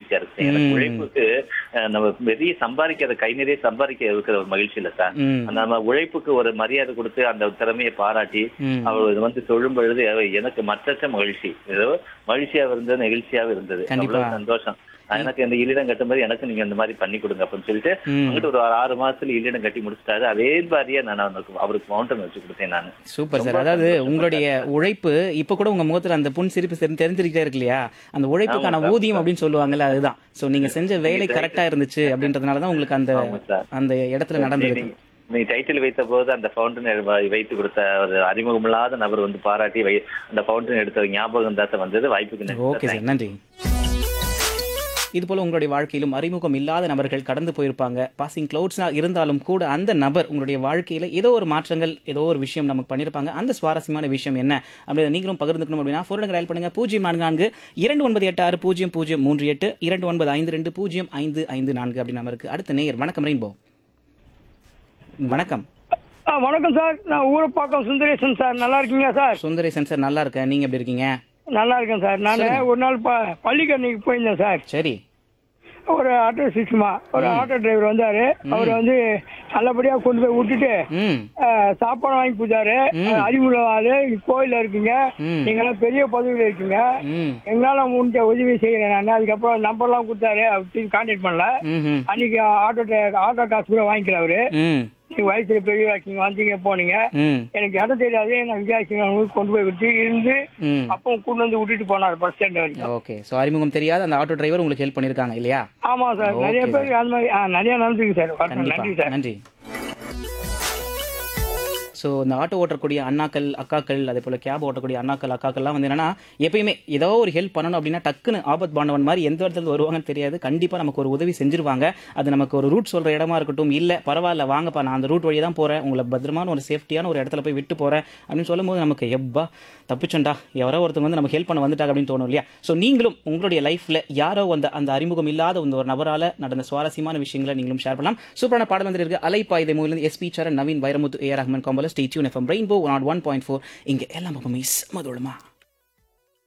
மகிழ்ச்சியா இருக்கு எனக்கு ம். உழைப்புக்கு அஹ், நம்ம பெரிய சம்பாதிக்காத கை நிறைய சம்பாதிக்க இருக்கிற ஒரு மகிழ்ச்சி இல்ல சார் ம் அந்த நம்ம உழைப்புக்கு ஒரு மரியாதை கொடுத்து அந்த திறமையை பாராட்டி ம் அவர் இது வந்து சொல்லும் பொழுது அவ- எனக்கு மற்றற்ற மகிழ்ச்சி ஏதோ மகிழ்ச்சியாக இருந்தது நெகிழ்ச்சியாக இருந்தது கண்டிப்பா. அவ்வளவு சந்தோஷம் எனக்கு இந்த இல்லிடம் கட்டும் போது எனக்கு நீங்க இந்த மாதிரி பண்ணி கொடுங்க அப்படின்னு சொல்லிட்டு ம் அங்கிட்டு ஒரு ஆறு மாசத்துல இல்லிடம் கட்டி முடிச்சிட்டாரு அதே மாதிரியே நான் அவனுக்கு அவருக்கு மவுண்டன் வச்சு கொடுத்தேன் நான் சூப்பர் சார் அதாவது உங்களுடைய உழைப்பு இப்ப கூட உங்க முகத்துல அந்த புன் சிரிப்பு தெரி- தெரிஞ்சுக்கிட்டே இருக்கு இல்லையா அந்த உழைப்புக்கான ஆமா சார். ஊதியம் அப்படின்னு சொல்லுவாங்கல்ல அதுதான் சோ நீங்க செஞ்ச வேலை கரெக்டா இருந்துச்சு அப்படின்றதுனால தான் உங்களுக்கு அந்த ஆமா சார் அந்த இடத்துல நடந்திருக்கு நீ- நீ டைட்டில் வைத்த போது அந்த ஃபவுண்டன் வைத்து கொடுத்த ஒரு அறிமுகமில்லாத நபர் வந்து பாராட்டி வை அந்த ஃபவுண்டன் எடுத்த ஞாபகம் தான் வந்தது வாய்ப்புக்கு நன்றி ஓகே சார். சார் நன்றி இது போல உங்களுடைய வாழ்க்கையிலும் அறிமுகம் இல்லாத நபர்கள் கடந்து போயிருப்பாங்க பாசிங் கிளவுட்ஸா இருந்தாலும் கூட அந்த நபர் உங்களுடைய வாழ்க்கையில ஏதோ ஒரு மாற்றங்கள் ஏதோ ஒரு விஷயம் நமக்கு பண்ணியிருப்பாங்க அந்த சுவாரஸ்யமான விஷயம் என்ன அப்படின்றத நீங்களும் பகிர்ந்துக்கணும் அப்படின்னா ஃபோன் டயல் பண்ணுங்க பூஜ்ஜியம் நான்கு நான்கு இரண்டு ஒன்பது எட்டு ஆறு பூஜ்ஜியம் பூஜ்ஜியம் மூன்று எட்டு இரண்டு ஒன்பது ஐந்து ரெண்டு பூஜ்ஜியம் ஐந்து ஐந்து நான்கு அப்படி நம்பருக்கு அடுத்த நேயர் வணக்கம் ரெயின்போ வணக்கம் ஆ வணக்கம் சார் நான் ஊரப்பாக்கம் சுந்தரேசன் சார் நல்லா இருக்கீங்களா சார் சுந்தரேசன் சார் நல்லா இருக்கேன் நீங்க எப்படி இருக்கீங்க நல்லா இருக்கேன் சார் நான் ஒரு நாள் ப பள்ளிக்கரணைக்கு போயிருந்தேன் சார் சரி ஒரு ஆட்டோ சிஸ்டமா ஒரு ஆட்டோ டிரைவர் வந்தாரு அவர் வந்து நல்லபடியா கொண்டு போய் விட்டுட்டு ம் ஆ, சாப்பாடு வாங்கி கொடுத்தாரு அறிமுகம் ஆளு கோயில்ல இருக்கீங்க ம். நீங்க எல்லாம் பெரிய பதவியில இருக்கீங்க ம் எங்களால முடிஞ்ச உதவி செய்யறேன் நான் அதுக்கப்புறம் நம்பர்லாம் கொடுத்தாரு அவர் கான்டாக்ட் பண்ணல ம் ம் அன்னைக்கு ஆட்டோ டிரை- ஆட்டோ காசு கூட வாங்கிக்கல அவரு ம் நீங்க வயசுல பெரிய நீங்க வந்தீங்க போனீங்க ம் எனக்கு இடம் தெரியாது நான் விஜயாசி கொண்டு போய் விட்டு இருந்து ம் அப்போ கொண்டு வந்து விட்டுட்டு போனார் பஸ் ஸ்டாண்ட் வரைக்கும் ஓகே ஸோ அறிமுகம் தெரியாத அந்த ஆட்டோ டிரைவர் உங்களுக்கு ஹெல்ப் பண்ணியிருக்காங்க இல்லையா ஆமா சார் நிறைய Okay, பேர் அந்த மாதிரி ஆ, நிறைய நடந்துருக்கு சார் வரட்டும். கண்டிப்பா நன்றி சார் நன்றி ஸோ இந்த ஆட்டோ ஓட்டக்கூடிய அண்ணாக்கள் அக்காக்கள் அதே போல் கேப் ஓட்டக்கூடிய அண்ணாக்கள் அக்காக்கள்லாம் வந்து என்னன்னா எப்பயுமே ஏதோ ஒரு ஹெல்ப் பண்ணணும் அப்படின்னா டக்குன்னு ஆபத் பாண்டவன் மாதிரி எந்த இடத்துல வருவாங்கன்னு தெரியாது கண்டிப்பாக நமக்கு ஒரு உதவி செஞ்சிருவாங்க அது நமக்கு ஒரு ரூட் சொல்கிற இடமா இருக்கட்டும் இல்லை பரவாயில்ல வாங்கப்பா நான் அந்த ரூட் வழியாக தான் போகிறேன் உங்களை பத்திரமான ஒரு சேஃப்டியான ஒரு இடத்துல போய் விட்டு போகிறேன் அப்படின்னு சொல்லும்போது நமக்கு எப்பா தப்பிச்சோண்டா யாரோ ஒருத்தவங்க வந்து நமக்கு ஹெல்ப் பண்ண வந்துட்டாங்க அப்படின்னு தோணும் இல்லையா ஸோ நீங்களும் உங்களுடைய லைஃப்பில் யாரோ அந்த அந்த அறிமுகம் இல்லாத அந்த ஒரு நபரால் நடந்த சுவாரஸ்யமான விஷயங்களை நீங்களும் ஷேர் பண்ணலாம் சூப்பரான பாடல் வந்து இருக்கு அலைப்பாய்தை மூவிலிருந்து எஸ்பி சரண் நவீன் வைரமுத்து ஏ ரஹ்மான் காம்பல stay tuned FM rainbow one one point four இங்கே எல்லாம் பக்கமே மதுளமா